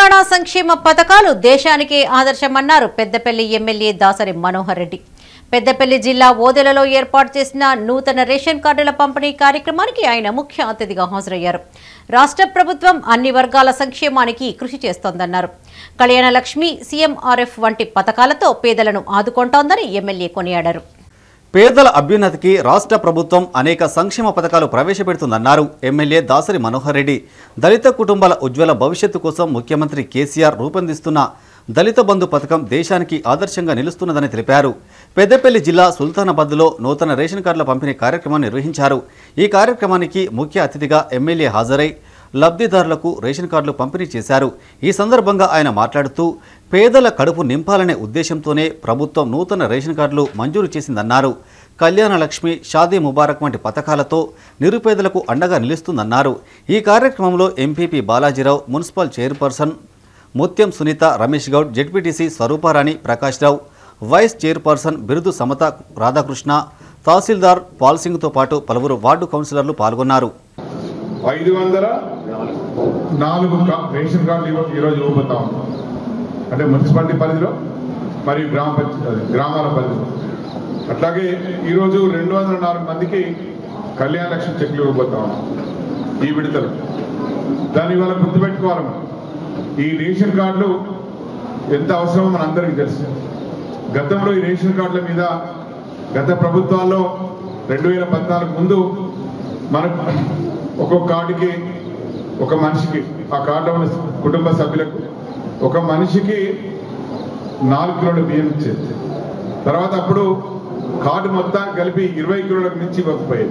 తెలంగాణ సంక్షేమ పథకాలు దేశానికే ఆదర్శమన్నారు పెద్దపల్లి ఎమ్మెల్యే దాసరి మనోహర్ రెడ్డి పెద్దపల్లి జిల్లా ఓదెలలో ఏర్పాటు చేసిన నూతన రేషన్ కార్డుల పంపిణీ కార్యక్రమానికి ఆయన ముఖ్య అతిథిగా హాజరయ్యారు రాష్ట్ర ప్రభుత్వం అన్ని వర్గాల సంక్షేమానికి కృషి చేస్తోందన్నారు కళ్యాణ లక్ష్మి సీఎంఆర్ఎఫ్ వంటి పథకాలతో పేదలను ఆదుకుంటోందని ఎమ్మెల్యే కొనియాడారు పేదల అభ్యున్నతికి రాష్ట్ర ప్రభుత్వం అనేక సంక్షేమ పథకాలు ప్రవేశపెడుతుందన్నారు ఎమ్మెల్యే దాసరి మనోహర్ రెడ్డి దళిత కుటుంబాల ఉజ్వల భవిష్యత్తు కోసం ముఖ్యమంత్రి కేసీఆర్ రూపొందిస్తున్న దళిత బంధు పథకం దేశానికి ఆదర్శంగా నిలుస్తున్నదని తెలిపారు పెద్దపల్లి జిల్లా సుల్తానాబాద్లో నూతన రేషన్ కార్డుల పంపిణీ కార్యక్రమాన్ని నిర్వహించారు ఈ కార్యక్రమానికి ముఖ్య అతిథిగా ఎమ్మెల్యే హాజరై లబ్ధిదారులకు రేషన్ కార్డులు పంపిణీ చేశారు ఈ సందర్భంగా ఆయన మాట్లాడుతూ పేదల కడుపు నింపాలనే ఉద్దేశంతోనే ప్రభుత్వం నూతన రేషన్ కార్డులు మంజూరు చేసిందన్నారు కళ్యాణ లక్ష్మి షాదీ ముబారక్ వంటి పథకాలతో నిరుపేదలకు అండగా నిలుస్తుందన్నారు ఈ కార్యక్రమంలో MPP Balaji Rao municipal chairperson Mutyam Sunitha Ramesh Goud Z P T C Swaruparani Prakash Rao vice chairperson Birudu Samatha Radhakrishna తహసీల్దార్ పాల్సింగ్తో పాటు పలువురు వార్డు కౌన్సిలర్లు పాల్గొన్నారు ఐదు వందల నాలుగు కా- రేషన్ కార్డులు ఇవ్వ- ఈరోజు ఇవ్వబోతాం అంటే మున్సిపాలిటీ పరిధిలో మరియు గ్రామ పంచాయతీ గ్రామాల పరిధిలో అట్లాగే ఈరోజు రెండు వందల నాలుగు మందికి కళ్యాణ లక్ష్మి చెక్లు ఇవ్వబోతాం ఈ విడతలు దాని వల్ల గుర్తుపెట్టుకోవాలి మనం ఈ రేషన్ కార్డులు ఎంత అవసరమో మన అందరికీ తెలుసు గతంలో ఈ రేషన్ కార్డుల మీద గత ప్రభుత్వాల్లో రెండు వేల పద్నాలుగు ముందు మనకు ఒక్కొక్క కార్డుకి ఒక మనిషికి ఆ కార్డులో ఉన్న కుటుంబ సభ్యులకు ఒక మనిషికి నాలుగు కిలోల బియ్యం ఇచ్చేది తర్వాత అప్పుడు కార్డు మొత్తానికి కలిపి ఇరవై కిలోలకు మించి ఇవ్వకపోయేది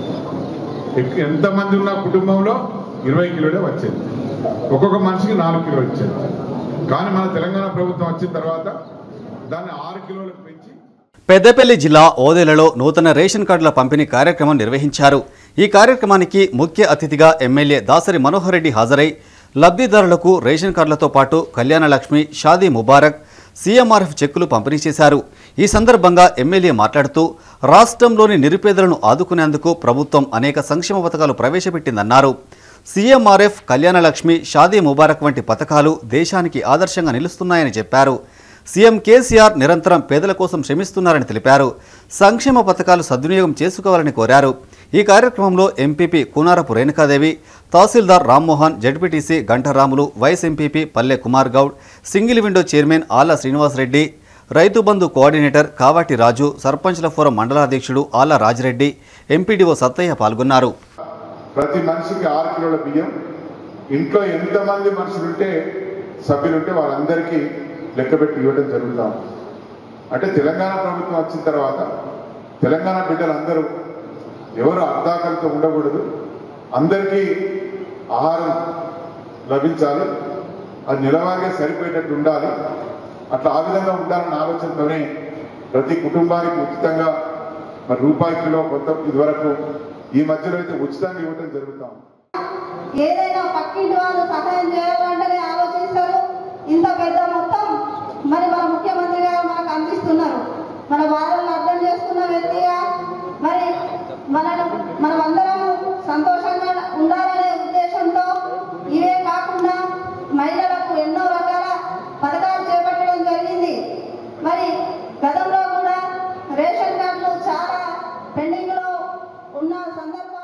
ఎక్- ఎంతమంది ఉన్న కుటుంబంలో ఇరవై కిలోలే వచ్చేది ఒక్కొక్క మనిషికి నాలుగు కిలోలు ఇచ్చేది కానీ మన తెలంగాణ ప్రభుత్వం వచ్చిన తర్వాత దాన్ని ఆరు కిలోలకు పెంచి పెద్దపల్లి జిల్లా ఓదెలలో నూతన రేషన్ కార్డుల పంపిణీ కార్యక్రమం నిర్వహించారు ఈ కార్యక్రమానికి ముఖ్య అతిథిగా ఎమ్మెల్యే దాసరి మనోహర్ రెడ్డి హాజరై లబ్ధిదారులకు రేషన్ కార్డులతో పాటు కళ్యాణ లక్ష్మి షాదీ ముబారక్ సీఎంఆర్ఎఫ్ చెక్కులు పంపిణీ చేశారు ఈ సందర్భంగా ఎమ్మెల్యే మాట్లాడుతూ రాష్ట్రంలోని నిరుపేదలను ఆదుకునేందుకు ప్రభుత్వం అనేక సంక్షేమ పథకాలు ప్రవేశపెట్టిందన్నారు సీఎంఆర్ఎఫ్ కళ్యాణ లక్ష్మి షాదీ ముబారక్ వంటి పథకాలు దేశానికి ఆదర్శంగా నిలుస్తున్నాయని చెప్పారు సీఎం కేసీఆర్ నిరంతరం పేదల కోసం శ్రమిస్తున్నారని తెలిపారు సంక్షేమ పథకాలు సద్వినియోగం చేసుకోవాలని కోరారు ఈ కార్యక్రమంలో ఎంపీపీ కూనారపు రేణుకాదేవి తహసీల్దార్ Rammohan Z P T C Gantaramulu vice M P P Palle Kumar Goud single window chairman Alla Srinivasareddy Rythu Bandhu coordinator Kavati Raju సర్పంచ్ల ఫోరం మండలాధ్యక్షుడు ఆళ్ల రాజిరెడ్డి ఎంపీడీఓ సత్తయ్య పాల్గొన్నారు ప్రతి మనిషికి ఆరు కిలోల బియ్యం ఇంట్లో ఎంతమంది మనుషులు ఉంటే సభ్యులు ఉంటే వాళ్ళందరికీ లెక్కబెట్టి ఇవ్వడం జరుగుతాం అంటే తెలంగాణ ప్రభుత్వం వచ్చిన తర్వాత తెలంగాణ బిడ్డలందరూ ఎవరు అర్ధాకలతో ఉండకూడదు అందరికీ ఆహారం లభించాలి అది నిలవారిగా సరిపోయేటట్టు ఉండాలి అట్లా ఆ విధంగా ఉండాలన్న ఆలోచనతోనే ప్రతి కుటుంబానికి ఉచితంగా మరి రూపాయి కిలో కొంత ఇదివరకు ఈ మధ్యలో అయితే ఉచితంగా ఇవ్వడం జరుగుతాం ఏదైనా పక్కింటి వాళ్ళు సహాయం చేయాలంటేనే ఆలోచిస్తారు ఇంత పెద్ద మొత్తం మరి మన ముఖ్యమంత్రి గారు మనకు అందిస్తున్నారు మన బాధలను అర్థం చేసుకున్న వ్యక్తిగా మరి మనను మనమందరం సంతోషంగా ఉండాలనే ఉద్దేశంతో ఇవే కాకుండా మహిళలకు ఎన్నో రకాల పథకాలు చేపట్టడం జరిగింది మరి గతంలో కూడా రేషన్ కార్డులు చాలా పెండింగ్ లో ఉన్న సందర్భం